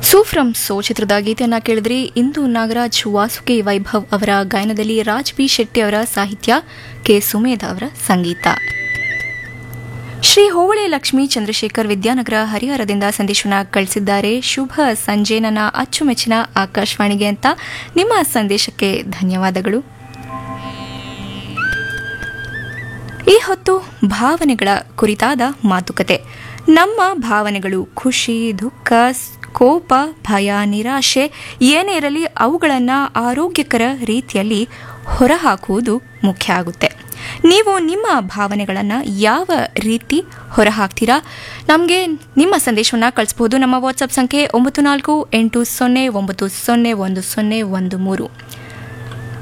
ಸೂಫ್ರಮ್ so ಚಿತ್ರದ ಗೀತೆಯನ್ನ ಕೇಳಿದ್ರಿ ಇಂದು ನಾಗರಾಜ್ ವಾಸುಕಿ ವೈಭವ್ ಅವರ ಗಾಯನದಲ್ಲಿ ರಾಜ್ ಬಿ ಶೆಟ್ಟಿ ಅವರ ಸಾಹಿತ್ಯ ಕೆ ಸುಮೇಧ ಅವರ ಸಂಗೀತ ಶ್ರೀ ಹೋವಳೆ ಲಕ್ಷ್ಮೀ ಚಂದ್ರಶೇಖರ್ ವಿದ್ಯಾನಗರ ಹರಿಹರದಿಂದ ಸಂದೇಶವನ್ನ ಕಳಿಸಿದ್ದಾರೆ ಶುಭ ಸಂಜೆ ನನ್ನ ಅಚ್ಚುಮೆಚ್ಚಿನ ಆಕಾಶವಾಣಿಗೆ ಅಂತ ನಿಮ್ಮ ಸಂದೇಶಕ್ಕೆ ಧನ್ಯವಾದಗಳು ಈ ಹೊತ್ತು ಭಾವನೆಗಳ ಕುರಿತಾದ ಮಾತುಕತೆ ನಮ್ಮ ಭಾವನೆಗಳು ಖುಷಿ ದುಃಖ ಸ್- ಕೋಪ ಭಯ ನಿರಾಶೆ ಏನೇ ಇರಲಿ ಅವುಗಳನ್ನು ಆರೋಗ್ಯಕರ ರೀತಿಯಲ್ಲಿ ಹೊರಹಾಕುವುದು ಮುಖ್ಯ ಆಗುತ್ತೆ ನೀವು ನಿಮ್ಮ ಭಾವನೆಗಳನ್ನು ಯಾವ ರೀತಿ ಹೊರಹಾಕ್ತೀರಾ ನಮಗೆ ನಿಮ್ಮ ಸಂದೇಶವನ್ನು ಕಳಿಸ್ಬೋದು ನಮ್ಮ ವಾಟ್ಸಪ್ ಸಂಖ್ಯೆ ಒಂಬತ್ತು ನಾಲ್ಕು ಎಂಟು ಸೊನ್ನೆ ಒಂಬತ್ತು ಸೊನ್ನೆ ಒಂದು ಸೊನ್ನೆ ಒಂದು ಮೂರು